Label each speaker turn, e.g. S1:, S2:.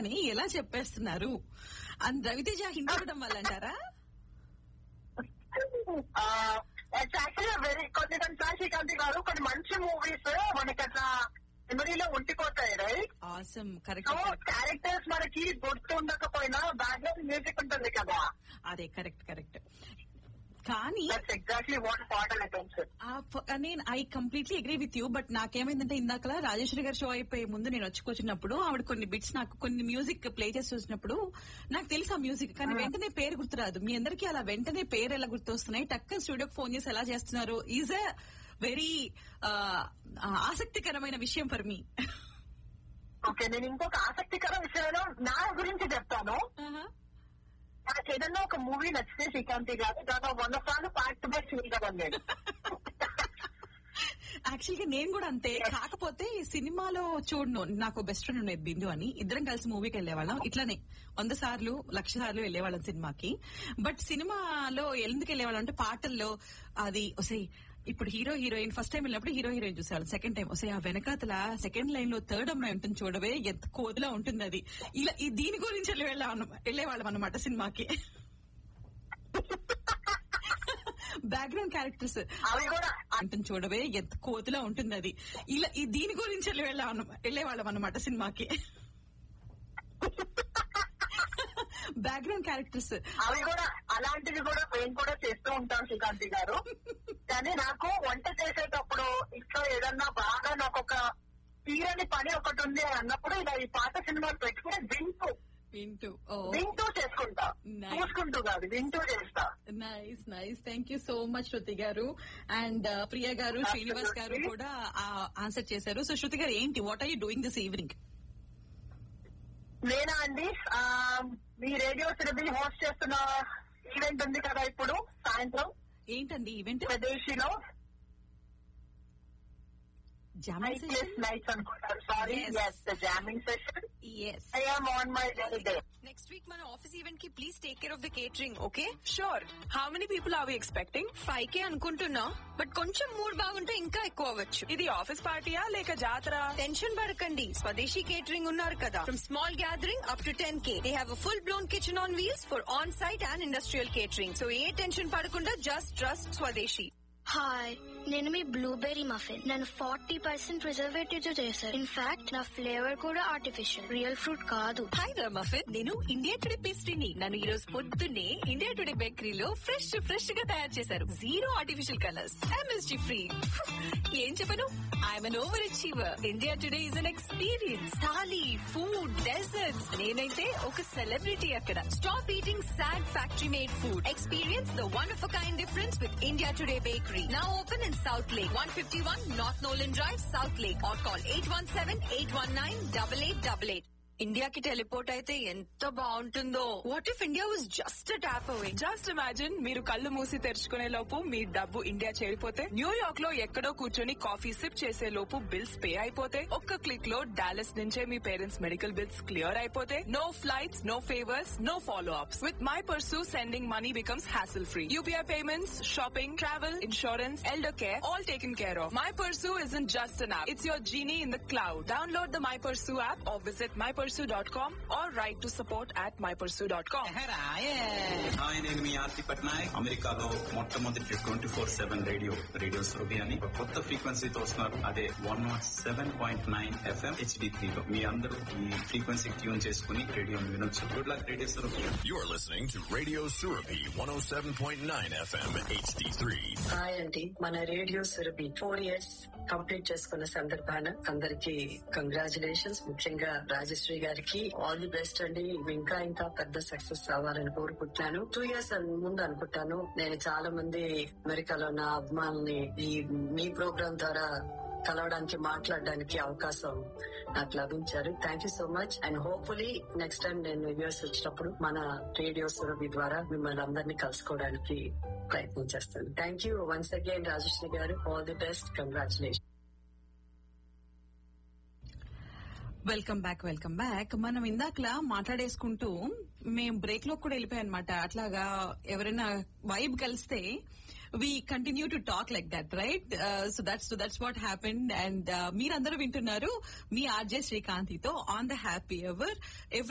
S1: అనగానే ఎలా చెప్పేస్తున్నారు అండ్ రవితేజ హింట్ ఇవ్వడం వల్ల అంటారా
S2: యాక్చువల్లీ వెరీ కొన్ని కొన్ని శ్రీకాంత్ గారు కొన్ని మంచి మూవీస్ మనకి అట్లా మెమరీలో ఉండిపోతాయి right
S1: awesome
S2: so
S1: correct
S2: characters మనకి గుర్తు ఉండకపోయినా బ్యాక్గ్రౌండ్ మ్యూజిక్ ఉంటుంది కదా
S1: అదే కరెక్ట్ కరెక్ట్ కానీ
S2: దట్స్ ఎగ్జాక్ట్లీ వాట్ పాట కాన్సెప్ట్
S1: ఆ ఫ- నేను I completely agree with you but నాకేమైందంటే ఇందాక రాజేశ్వరి గారి షో అయిపోయే ముందు నేను వచ్చుకొచ్చినప్పుడు ఆవిడ కొన్ని బిట్స్ నాకు కొన్ని మ్యూజిక్ ప్లే చేసి చూసినప్పుడు నాకు తెలుసు ఆ మ్యూజిక్ కానీ వెంటనే పేరు గుర్తురాదు మీ అందరికీ అలా వెంటనే పేరు ఎలా గుర్తొస్తున్నాయి టక్క స్టూడియోకి ఫోన్ చేసి ఎలా చేస్తున్నారు ఈజ్ ఎ వెరీ ఆసక్తికరమైన విషయం ఫర్ మీ
S2: ఓకే నేను ఇంకొక ఆసక్తికర విషయంలో నా గురించి చెప్తాను నాకు ఏదన్నా ఒక మూవీ నచ్చితే శ్రీకాంతి గారు దాని వంద సార్లు పార్ట్ టు బ్యాక్ చూడగలను నేను
S1: యాక్చువల్ గా నేను కూడా అంతే కాకపోతే సినిమాలో చూడను నాకు బెస్ట్ ఫ్రెండ్ ఉండేది బిందు అని ఇద్దరం కలిసి మూవీకి వెళ్ళేవాళ్ళం ఇట్లానే వంద సార్లు లక్ష సార్లు వెళ్ళేవాళ్ళం సినిమాకి బట్ సినిమాలో ఎందుకు వెళ్ళేవాళ్ళం అంటే పాటల్లో అది ఒసే ఇప్పుడు హీరో హీరోయిన్ ఫస్ట్ టైం వెళ్ళినప్పుడు హీరో హీరోయిన్ చూసేవాళ్ళం సెకండ్ టైం ఒసే ఆ వెనకాతల సెకండ్ లైన్ లో థర్డ్ అమ్మాయి ఉంటుంది చూడవే ఎంత కోదిలా ఉంటుంది అది ఇలా ఈ దీని గురించి వెళ్ళి వెళ్ళాం వెళ్ళేవాళ్ళం అనమాట సినిమాకి బ్యాక్గ్రౌండ్ క్యారెక్టర్స్
S2: అవి కూడా
S1: ఉంటుంది చూడవే ఎంత కోతిలా ఉంటుంది అది ఇలా ఈ దీని గురించి వెళ్ళి వెళ్ళాం వెళ్ళేవాళ్ళం అనమాట సినిమాకి బ్యాక్గ్రౌండ్ క్యారెక్టర్స్
S2: అవి కూడా అలాంటివి కూడా మేము కూడా చేస్తూ ఉంటాం శ్రీకాంతి గారు కానీ నాకు వంట చేసేటప్పుడు ఇంట్లో ఏదన్నా బాగా నాకు ఒక తీరని పని ఒకటి ఉంది అన్నప్పుడు ఇలా ఈ పాత సినిమాలు పెట్టుకుని వింటూ
S1: వింటూ ఓ
S2: వింటూ చేసుకుంటా
S1: Nice.
S2: చూసుకుంటూ కాదు వింటూ చేస్తా
S1: nice nice thank you so much Shruti garu and ప్రియ గారు శ్రీనివాస్ గారు కూడా ఆన్సర్ చేశారు సో శృతి గారు ఏంటి what are you doing this evening
S2: నేనా అండి ఆ, మీ రేడియో సిరబి హోస్ట్ చేస్తున్న ఈవెంట్ ఉంది కదా ఇప్పుడు సాయంత్రం
S1: ఏంటండి ఈవెంట్
S2: స్వదేశీలో
S1: జామింగ్
S2: నైట్లెస్ నైట్స్ అనుకుంటారు sorry
S1: Yes.
S2: Yes the jamming session
S1: yes
S2: I am on my day
S3: next week మన ఆఫీస్ ఈవెంట్ కి please take care of the catering okay
S4: sure how many people are we expecting
S3: five K అనుకుంటున్నా but కొంచెం mood బాగుంటే ఇంకా ఎక్కువ అవ్వచ్చు
S4: ఇది office పార్టీయా లేక జాతర
S3: టెన్షన్ పడకండి స్వదేశీ కేటరింగ్ ఉన్నారు కదా from small gathering up to ten K they have full blown kitchen on wheels for on site and industrial catering so ఏ టెన్షన్ పడకుండా జస్ట్ ట్రస్ట్ స్వదేశీ
S5: హాయ్ నేను మీ బ్లూబెర్రీ మఫిన్ నన్ను ఫార్టీ పర్సెంట్ ప్రిజర్వేటివ్ తో చేశారు in fact నా flavour కూడా artificial real fruit కాదు
S3: హాయ్ మఫిన్ నేను ఇండియా టుడే పేస్ట్రీని నన్ను ఈ రోజు పొద్దున్నే ఇండియా టుడే బేకరీలో ఫ్రెష్ ఫ్రెష్ గా తయారు చేశారు zero artificial colours MSG free ఏం చెప్పను I'm an overachiever India today is an experience thali food desserts నేనైతే ఒక సెలబ్రిటీ అక్కడ stop eating sad factory made food experience the one of kind difference with India today bakery now open in South Lake one fifty one North Nolan drive South Lake or call eight one seven eight one nine double eight double eight ఇండియాకి teleport అయితే ఎంత బాగుంటుందో what if India was just tap away
S4: just imagine మీరు కళ్ళు మూసి తెరుచుకునే లోపు మీ డబ్బు India చేరిపోతే New York లో ఎక్కడో కూర్చొని కాఫీ సిప్ చేసే లోపు బిల్స్ పే అయిపోతే ఒక్క క్లిక్ లో డాలస్ నుంచే మీ పేరెంట్స్ మెడికల్ బిల్స్ క్లియర్ అయిపోతే no flights no favours no follow ups with my Pursu sending money becomes hassle free UPI payments shopping travel insurance elder care all taken care of my Pursu is in just an app it's your genie in the cloud download the my Pursu app or visit my Pursu dot com or write to support at my Pursu dot com
S6: hi నేను మీ ఆర్తి పట్నాయక్ అమెరికాలో మొట్టమొదటి twenty four seven radio radio Surabhi అని ఒక కొత్త ఫ్రీక్వెన్సీతో వస్తున్నారు అదే one nought seven point nine FM HD three లో మీ అందరూ ఈ ఫ్రీక్వెన్సీ ట్యూన్ చేసుకుని రేడియోని వినొచ్చు good luck radio Surabhi
S7: You're listening to Radio Surabi 107.9 FM HD3.
S8: Hi అండి మన radio Surabhi four years complete చేసుకున్న సందర్భాన అందరికి కంగ్రాచులేషన్స్ ముఖ్యంగా రాజశ్రీ గారికి ఆల్ ది బెస్ట్ అండి ఇంకా ఇంకా పెద్ద సక్సెస్ అవ్వాలని కోరుకుంటున్నాను టూ ఇయర్స్ ముందు అనుకుంటాను నేను చాలా మంది అమెరికాలో నా అభిమానుల్ని ఈ మీ ప్రోగ్రామ్ ద్వారా కలవడానికి మాట్లాడడానికి అవకాశం నాకు లభించారు thank you so much and hopefully next time నేను యూఎస్ వచ్చినప్పుడు మన రేడియో సురభి ద్వారా మిమ్మల్ని అందరినీ కలుసుకోవడానికి ప్రయత్నం చేస్తాను thank you once again Rajashri garu all the best congratulation
S1: welcome back welcome back మనం ఇందాకలా మాట్లాడేసుకుంటూ మేము బ్రేక్ లో కూడా వెళ్ళిపోయాం అనమాట అట్లాగా ఎవరైనా వైబ్ కలిస్తే we continue to talk like that right so that's so that's what happened and మీరందరూ వింటున్నారు మీ ఆర్జే శ్రీకాంతితో on the happy ever every